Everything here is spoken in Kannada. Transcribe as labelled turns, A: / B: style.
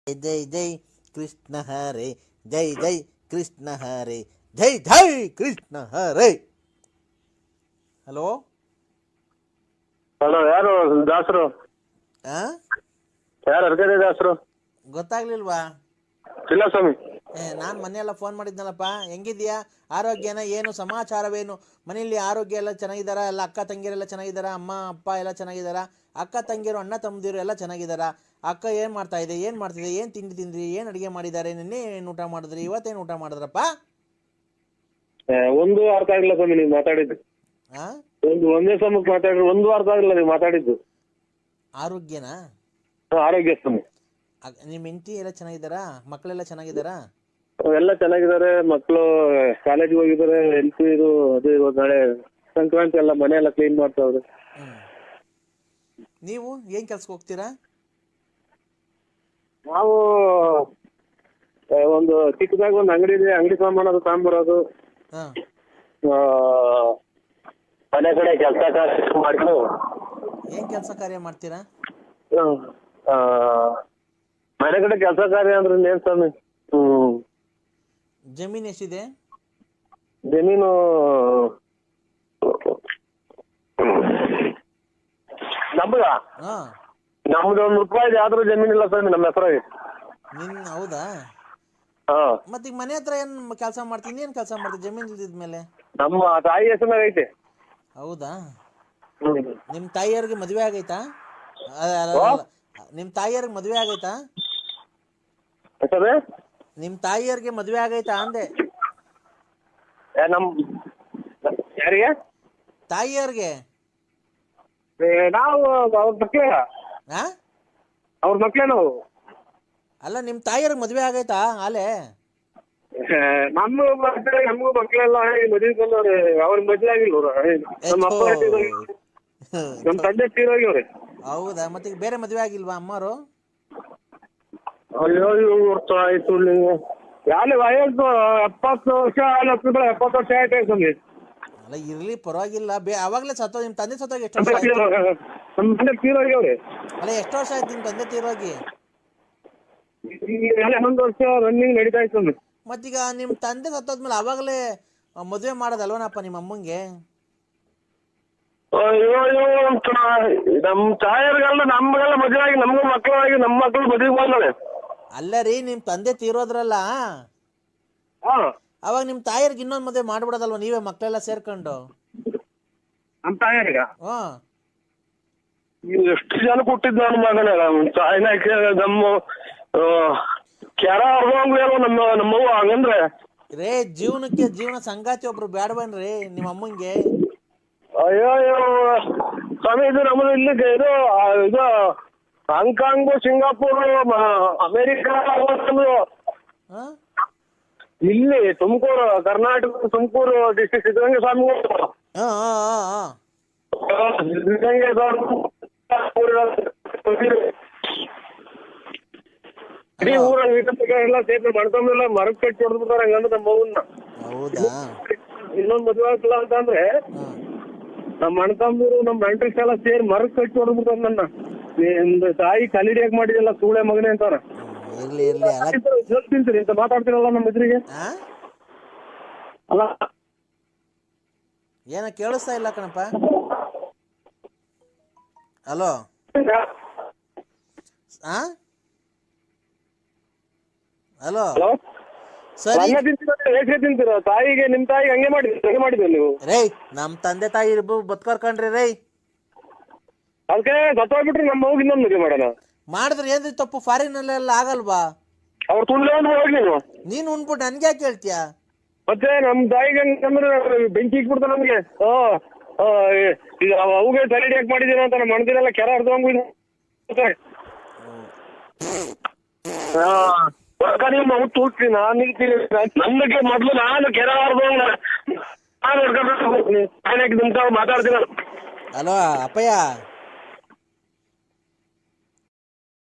A: ಜೈ ಜೈ ಕೃಷ್ಣ ಹರೇ ಜೈ ಜೈ ಕೃಷ್ಣ ಹರೇ ಜೈ ಜೈ ಕೃಷ್ಣ ಹರೇ ಹಲೋ
B: ಹಲೋ ಯಾರು ದಾಸರು
A: ಆ
B: ಯಾರು ಅರ್ಗದೆ ದಾಸರು
A: ಗೊತ್ತಾಗ್ಲಿಲ್ವಾ
B: ಇಲ್ಲ ಸ್ವಾಮಿ
A: ಏ ನಾನು ಮನೆಯೆಲ್ಲ ಫೋನ್ ಮಾಡಿದ್ನಲ್ಲಪ್ಪ ಹೆಂಗಿದ್ಯಾ ಆರೋಗ್ಯನ ಏನು ಸಮಾಚಾರವೇನು ಮನೆಯಲ್ಲಿ ಆರೋಗ್ಯ ಎಲ್ಲ ಚೆನ್ನಾಗಿದ್ದಾರಾ ಎಲ್ಲ ಅಕ್ಕ ತಂಗಿಯರೆಲ್ಲ ಚೆನ್ನಾಗಿದ್ದಾರಾ ಅಮ್ಮ ಅಪ್ಪ ಎಲ್ಲ ಚೆನ್ನಾಗಿದ್ದಾರಾ ಅಕ್ಕ ತಂಗಿಯರು ಅಣ್ಣ ತಮ್ಮದಿರು ಎಲ್ಲ ಚೆನ್ನಾಗಿದ್ದಾರಾ ಅಕ್ಕ ಏನು ಮಾಡ್ತಾ ಇದೆ ಏನು ಮಾಡ್ತಿದೆ ಏನು ತಿಂಡಿ ತಿಂದ್ರಿ ಏನು ಅಡುಗೆ ಮಾಡಿದ್ದಾರೆ ನಿನ್ನೆ ಏನು ಊಟ ಮಾಡಿದ್ರಿ ಇವತ್ತೇನು ಊಟ ಮಾಡಿದ್ರಪ್ಪ
B: ಏ, ಒಂದು ಅರ್ಥ ಆಗಿಲ್ಲ ಸ್ವಾಮಿ ನೀವು ಮಾತಾಡಿದ್ದು
A: ಹಾಂ
B: ಒಂದು ಒಂದೇ ಸಮಕ್ಕೆ ಮಾತಾಡಿದ್ರೆ ಒಂದು ಅರ್ಥ ಆಗಿಲ್ಲ ನೀವು ಮಾತಾಡಿದ್ದು
A: ಆರೋಗ್ಯನಾ
B: ಹಾ, ಆರೋಗ್ಯ ಸ್ವಾಮಿ
A: ಅಗ್- ನಿಮ್ಮ ಹೆಂಡತಿ ಎಲ್ಲ ಚೆನ್ನಾಗಿದ್ದಾರಾ ಮಕ್ಕಳೆಲ್ಲ ಚೆನ್ನಾಗಿದ್ದಾರಾ
B: ಎಲ್ಲ ಚೆನ್ನಾಗಿದ್ದಾರೆ ಮಕ್ಕಳು ಕಾಲೇಜ್ಗೆ ಹೋಗಿದ್ದಾರೆ ಹೆಲ್ತ್ ಇದು ಅದು ಇವಾಗ ನಾಳೆ ಸಂಕ್ರಾಂತಿ ಎಲ್ಲ ಮನೆ ಎಲ್ಲ ಕ್ಲೀನ್ ಮಾಡ್ತಾವ್ರೆ
A: ಹ್ಞೂ ನೀವು ಏನು ಕೆಲ್ಸಕ್ಕೆ ಹೋಗ್ತೀರಾ
B: ನಾವು ಆ, ಒಂದು ಚಿಕ್ಕದಾಗ ಒಂದು ಅಂಗಡಿ ಇದೆ ಅಂಗಡಿ ಸಾಮಾನು ಅದು ತಗೊಂಬರೋದು
A: ಹಾಂ
B: ಆ, ಮನೆ ಕಡೆ ಕೆಲಸ ಕಾರ್ಯ ಮಾಡ್ಕೊಂಡು
A: ಏನು ಕೆಲಸ ಕಾರ್ಯ ಮಾಡ್ತೀರಾ
B: ಆ, ಮನೆ ಕಡೆ ಕೆಲಸ ಕಾರ್ಯ ಅಂದ್ರೆ ಏನ್ ಸ್ವಾಮಿ ಹ್ಮ್
A: ಜಮೀನು ಎಷ್ಟಿದೆ
B: ಜಮೀನು ನಮ್ಗ
A: ಹಾಂ
B: ನಮ್ದು ಒಂದ್ ರೂಪಾಯಿ ಯಾವ್ದು ಜಮೀನ್ ಇಲ್ಲ ಸ್ವಾಮಿ ನಮ್ಮ ಹೆಸರಾಗಿ
A: ನಿನ್ನ ಹೌದಾ
B: ಹಾ
A: ಮತ್ತೆ ಈಗ ಮನೆ ಹತ್ರ ಏನು ಕೆಲಸ ಮಾಡ್ತೀನಿ ಏನು ಕೆಲಸ ಮಾಡ್ತೀನಿ ಜಮೀನು ಇಲ್ದಿದ್ಮೇಲೆ
B: ನಮ್ಮ ತಾಯಿ ಹೆಸರಿನಾಗ ಐತೆ
A: ಹೌದಾ
B: ಹ್ಮ್.
A: ನಿಮ್ಮ ತಾಯಿಯವ್ರಿಗೆ ಮದುವೆ ಆಗೈತಾ ಅಲ್ಲ, ಅಲ್ಲ, ಅಲ್ಲ. ನಿಮ್ಮ ತಾಯಿಯವ್ರಿಗೆ ಮದುವೆ ಆಗೈತಾ
B: ಹೆಸರು
A: ನಿಮ್ಮ ತಾಯಿಯವ್ರಿಗೆ ಮದುವೆ ಆಗೈತಾ ಅಂದೆ
B: ಏ, ನಮ್ ಯಾರಿಗೆ
A: ತಾಯಿಯವ್ರಿಗೆ
B: ಏ, ನಾವು ಅವ್ರ ಮಕ್ಳೇ
A: ಹಾ
B: ಅವ್ರ ಮಕ್ಳೇ ನಾವು
A: ಅಲ್ಲ ನಿಮ್ಮ ತಾಯಿಯವ್ರಿಗೆ ಮದುವೆ ಆಗೈತಾ ಆಲೆ
B: ಏ, ನಮ್ಮ ಮಕ್ಳು ನಮಗೂ ಮಕ್ಳೆಲ್ಲ ಮದುವೆ ಬಂದವ್ರೆ ಅವ್ರ ಮದ್ವೆ ಆಗಿಲ್ಲ ಅವ್ರು ನಮ್ಮ ಅಪ್ಪ ತೀರೋಗಿ- ನಮ್ಮ ತಂದೆ ತೀರೋಗ್ಯವ್ರೆ
A: ಹೌದಾ ಮತ್ತೆ ಈಗ ಬೇರೆ ಮದುವೆ ಆಗಿಲ್ವಾ ಅಮ್ಮರು
B: ಅಯ್ಯೋ ಇವ್ರು ಆಯ್ತು ನೀವು ಯಾಲೆ ವಯಸ್ಸು ಎಪ್ಪತ್ತು ವರ್ಷ ಆಲತ್ತು ಎಪ್ಪತ್ತು ವರ್ಷ ಆಯ್ತು ಸ್ವಾಮಿ
A: ಅಲ್ಲ ಇರ್ಲಿ ಪರವಾಗಿಲ್ಲ ಬೇ ಅವಾಗಲೇ ಸತ್ತೋ ನಿಮ್ಮ ತಂದೆ ಸತ್ತೋಗಿ ಎಷ್ಟು ವರ್ಷ ಆಯ್ತು
B: ನಮ್ಮ ತಂದೆ ತೀರೋಗ್ಯವ್ರೆ
A: ಅಲ್ಲ ಎಷ್ಟು ವರ್ಷ ಆಯ್ತು ನಿಮ್ಮ ತಂದೆ ತೀರೋಗಿ
B: ಈಗ ಹನ್ನೊಂದು ವರ್ಷ ರನ್ನಿಂಗ್ ನಡೀತಾ ಇತ್ತು ಸ್ವಾಮಿ
A: ಮತ್ತೀಗ ನಿಮ್ಮ ತಂದೆ ಸತ್ತೋದ್ಮೇಲೆ ಅವಾಗಲೇ ಮದುವೆ ಮಾಡೋದಲ್ವನಪ್ಪ ನಿಮ್ಮ ಅಮ್ಮಂಗೆ
B: ಅಯ್ಯೋ ಅಯ್ಯೋ ಅಂತ ನಮ್ಮ ತಾಯರ್ಗೆಲ್ಲ ನಮ್ಗೆಲ್ಲ ಮದುವೆ ಆಗಿ ನಮಗೂ ಮಕ್ಕಳಾಗಿ ನಮ್ಮ ಮಕ್ಕಳು ಮದುವೆ ಬಂದವೆ
A: ಅಲ್ಲ ರೀ ನಿಮ್ಮ ತಂದೆ ತೀರೋದ್ರಲ್ಲ
B: ಹಾ
A: ಅವಾಗ ನಿಮ್ಮ ತಾಯಿಯರ್ಗೆ ಇನ್ನೊಂದು ಮದುವೆ ಮಾಡ್ಬಿಡೋದಲ್ವ ನೀವೇ ಮಕ್ಕಳೆಲ್ಲ ಸೇರ್ಕೊಂಡು
B: ನಮ್ಮ ತಾಯರ್ಗ
A: ಹ್ಞೂ
B: ಇವ್ ಎಷ್ಟು ಜನ ಕೊಟ್ಟಿದ್ದು ನನ್ನ ಮಗನ ನಮ್ಮ ತಾಯಿನ ಕೆ- ನಮ್ಮ ಆ, ಕೆರ ಹೊರ್ದಂಗ್ಲೇನೋ ನಮ್ಮ ನಮ್ಮವ್ವ ಹಂಗಂದ್ರೆ
A: ರೇ ಜೀವನಕ್ಕೆ ಜೀವನ ಸಂಗಾತಿ ಒಬ್ರು ಬೇಡವನ್ರಿ ನಿಮ್ಮ ಅಮ್ಮಂಗೆ
B: ಅಯ್ಯೋ ಅಯ್ಯೋ ಸ್ವಾಮಿ ಇದು ನಮ್ಮದು ಇಲ್ಲಿ ಇದು ಆ, ಇದು ಹಾಂಗ್ಕಾಂಗು ಸಿಂಗಾಪುರ್ ಅಮೇರಿಕ ನಮ್ದು
A: ಹಾಂ
B: ಇಲ್ಲಿ ತುಮಕೂರು ಕರ್ನಾಟಕ ತುಮಕೂರು ಡಿಸ್ಟ್ರಿಕ್ಟ್ ಸಿದ್ಧಗಂಗೆ ಸ್ವಾಮಿ
A: ಹಾಂ ಹಾಂ ಹಾಂ
B: ಸಿದ್ಧಗಂಗೆ ಇಡೀ ಊರ ಎಲ್ಲ ಸೇರ್ಕೊಂಡು ಮಾಡ್ಕೊಂಡೆಲ್ಲ ಮರಕ್ಕೆ ಕಟ್ಟಿ ಹೊಡೆದ್ಬಿಡ್ತಾರೆ ಹಂಗಂದ್ರೆ ನಮ್ಮ ಮಗುನ್ನ
A: ಹೌದಾ
B: ಇನ್ನೊಂದ್ ಮದುವೆ ಆಗ್ತಿಲ್ಲ ಅಂತ ಅಂದ್ರೆ
A: ಹಾಂ
B: ನಮ್ಮ ಅಣ್ತಂಬರು ನಮ್ಮ ನೆಂಟ್ರಿಸ್ ಎಲ್ಲ ಸೇರಿ ಮರಕ್ಕೆ ಕಟ್ಟಿ ಹೊಡೆದ್ಬಿಡ್ತಾರೆ ನನ್ನ ನಿಮ್ದು ತಾಯಿ ಕಲಿಡಿಯಾಗ ಮಾಡಿದೆಲ್ಲ ಸೂಳೆ ಮಗನೇ ಅಂತಾರ
A: ಇರ್ಲಿ ಇರ್ಲಿ ಅಲ್ಲ
B: ತಿಂತೀರಿ ಅಂತ ಮಾತಾಡ್ತಿರಲ್ಲ ನಮ್ಮ ಎದುರಿಗೆ
A: ಹಾಂ
B: ಅಲ್ಲ
A: ಏನ ಕೇಳಿಸ್ತಾ ಇಲ್ಲ ಕಣಪ್ಪ ಹಲೋ ಆ ಹಲೋ
B: ಹಲೋ
A: ಸರಿ
B: ಹಂಗೆ ತಿಂತೀರ ಹೇಗೆ ತಿಂತೀರ ತಾಯಿಗೆ ನಿಮ್ ತಾಯಿಗೆ ಹಂಗೆ ಮಾಡಿದ್ರಿ ಹಂಗೆ ಮಾಡಿದ್ರಿ ನೀವು
A: ರೇ ನಮ್ಮ ತಂದೆ ತಾಯಿ ಇಬ್ಬರು ಬದುಕೋರ್ಕಂಡ್ರಿ ರೇ
B: ಅದಕ್ಕೆ ಸತ್ತೋಗ್ಬಿಟ್ರೆ ನಮ್ಮ ಮಗು ಇನ್ನೊಂದು ಮದುವೆ ಮಾಡೋಣ
A: ಮಾಡಿದ್ರೆ ಏನ್ರಿ ತಪ್ಪು ಫಾರಿನಲ್ಲೆಲ್ಲ ಆಗಲ್ವಾ
B: ಅವ್ರು ತುಳ್ಳೆ ಒಂದು ಹೋಗಿ ನೀವು
A: ನೀನು ಉಣ್ಬಿಟ್ಟು ನನ್ಗೆ ಯಾಕೆ ಹೇಳ್ತೀಯ
B: ಮತ್ತೆ ನಮ್ ತಾಯಿಗೆ ಹಂಗಂದ್ರೆ ಬೆಂಕಿ ಇಕ್ಬಿಡ್ತಾರೆ ನಮ್ಗೆ ಆ, ಆ, ಈಗ ಅವುಗೆ ತಲೆಡಿ ಯಾಕೆ ಮಾಡಿದೀರ ಅಂತ ನಮ್ಮ ಅಣ್ಣದಿರೆಲ್ಲ ಕೆರ ಅರ್ಧವಂಗು ನೀವು ಮಗು ತೂಗ್ತಿ ನಾನು ನಿಲ್ತೀನಿ ನನ್ನಕ್ಕೆ ಮೊದ್ಲು ನಾನು ಕೆರ ಅರ್ಧವಂಗ ನಾನು ಹಿಡ್ಕೊಂಡು ನಾನು ನಿಂತಾವ್ ಮಾತಾಡ್ತೀನಿ
A: ಹಲೋ ಅಪ್ಪಯ್ಯ